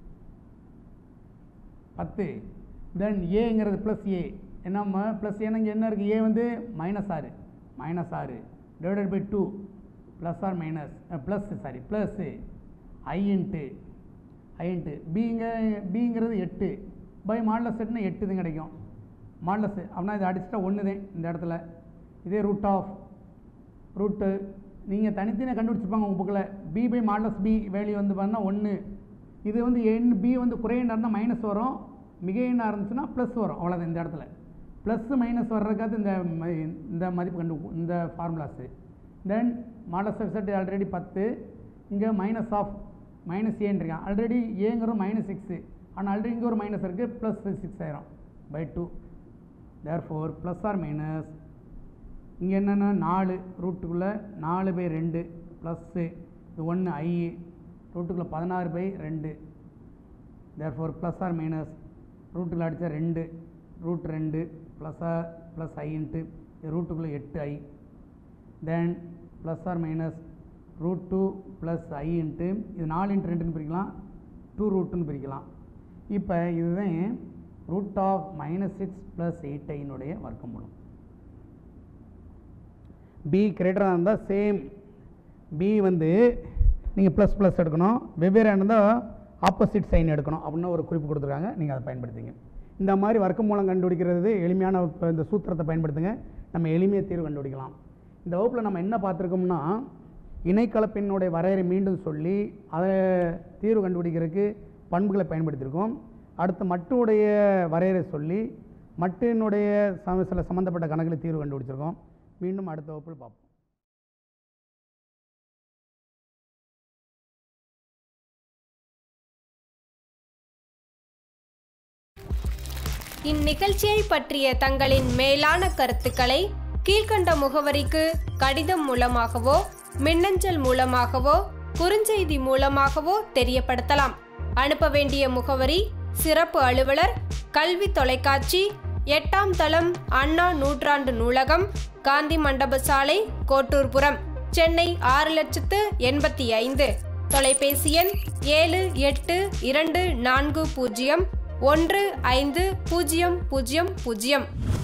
பத்து தென் ஏங்கிறது ப்ளஸ் ஏ என்ன ப்ளஸ் ஏன்னா இங்கே என்ன இருக்குது ஏ வந்து மைனஸ் ஆறு மைனஸ் ஆறு divided by two plus R minus plus sorry plus I into I into பிங்க பிங்கிறது எட்டு பை மாடலஸ் செட்னா எட்டு தான் கிடைக்கும் மாடலஸ் அப்படின்னா இது அடிச்சிட்டா ஒன்று தான் இந்த இடத்துல இதே ரூட் ஆஃப் ரூட்டு நீங்கள் தனித்தனியாக கண்டுபிடிச்சிருப்பாங்க உங்கள் புக்கில் B by modulus B value வந்து பார்த்தா ஒன்று இது வந்து எண் பி வந்து குறையண்டா இருந்தால் மைனஸ் வரும் மிக எண்ணாக இருந்துச்சுன்னா ப்ளஸ் வரும் அவ்வளோதான் இந்த இடத்துல ப்ளஸ் மைனஸ் வர்றதுக்காக இந்த ம- இந்த மதிப்பு கண்டு இந்த formulas then modulus of Z already பத்து இங்கே மைனஸ் ஆஃப் மைனஸ் ஏன்றிருக்கான் ஆல்ரெடி ஏங்கிறது மைனஸ் சிக்ஸு ஆனால் ஆல்ரெடி இங்கே ஒரு மைனஸ் இருக்குது ப்ளஸ் சிக்ஸ் ஆயிரும் by two therefore plus R minus இங்கே என்னென்னா நாலு ரூட்டுக்குள்ளே நாலு பை ரெண்டு ப்ளஸ்ஸு இது ஒன்று ஐ ரூட்டுக்குள்ளே பதினாறு பை ரெண்டு therefore plus R minus ரூட்டுக்குள்ளே அடித்தா ரெண்டு ரூட் ரெண்டு plus or plus I into இது ரூட்டுக்குள்ளே எட்டு ஐ then plus R minus root two plus I into இது நாலு இன்ட்டு ரெண்டுன்னு பிரிக்கலாம் டூ ரூட்டுன்னு பிரிக்கலாம் இப்போ இதுதான் root of minus six plus eight ஐனுடைய வர்க்கமூலம் பி கிரேட்டராக இருந்தால் சேம் பி வந்து நீங்கள் ப்ளஸ் ப்ளஸ் எடுக்கணும் வெவ்வேறு இருந்தால் ஆப்போசிட் சைன் எடுக்கணும் அப்படின்னு ஒரு குறிப்பு கொடுத்துருக்காங்க நீங்கள் அதை பயன்படுத்திங்க இந்த மாதிரி வர்க்க மூலம் கண்டுபிடிக்கிறது எளிமையான இப்போ இந்த சூத்திரத்தை பயன்படுத்துங்க நம்ம எளிமையாக தீர்வு கண்டுபிடிக்கலாம் இந்த வகுப்பில் நம்ம என்ன பார்த்துருக்கோம்னா இணைக்கலப்பினுடைய வரையறை மீண்டும் சொல்லி அதை தீர்வு கண்டுபிடிக்கிறதுக்கு பண்புகளை பயன்படுத்தியிருக்கோம் அடுத்து மட்டுடைய வரையறை சொல்லி மட்டினுடைய சம சில சம்மந்தப்பட்ட கணக்கில் தீர்வு கண்டுபிடிச்சிருக்கோம் மீண்டும் அடுத்த வகுப்பில் பார்ப்போம் இந்நிகழ்ச்சியை பற்றிய தங்களின் மேலான கருத்துக்களை கீழ்க்கண்ட முகவரிக்கு கடிதம் மூலமாகவோ மின்னஞ்சல் மூலமாகவோ குறுஞ்செய்தி மூலமாகவோ தெரியப்படுத்தலாம் அனுப்ப வேண்டிய முகவரி சிறப்பு அலுவலர் கல்வி தொலைக்காட்சி எட்டாம் தளம் அண்ணா நூற்றாண்டு நூலகம் காந்தி மண்டப சாலை கோட்டூர்புரம் சென்னை ஆறு லட்சத்து எண்பத்தி ஐந்து தொலைபேசி எண் ஏழு எட்டு இரண்டு நான்கு பூஜ்ஜியம் ஒன்று ஐந்து பூஜ்ஜியம் பூஜ்ஜியம் பூஜ்ஜியம்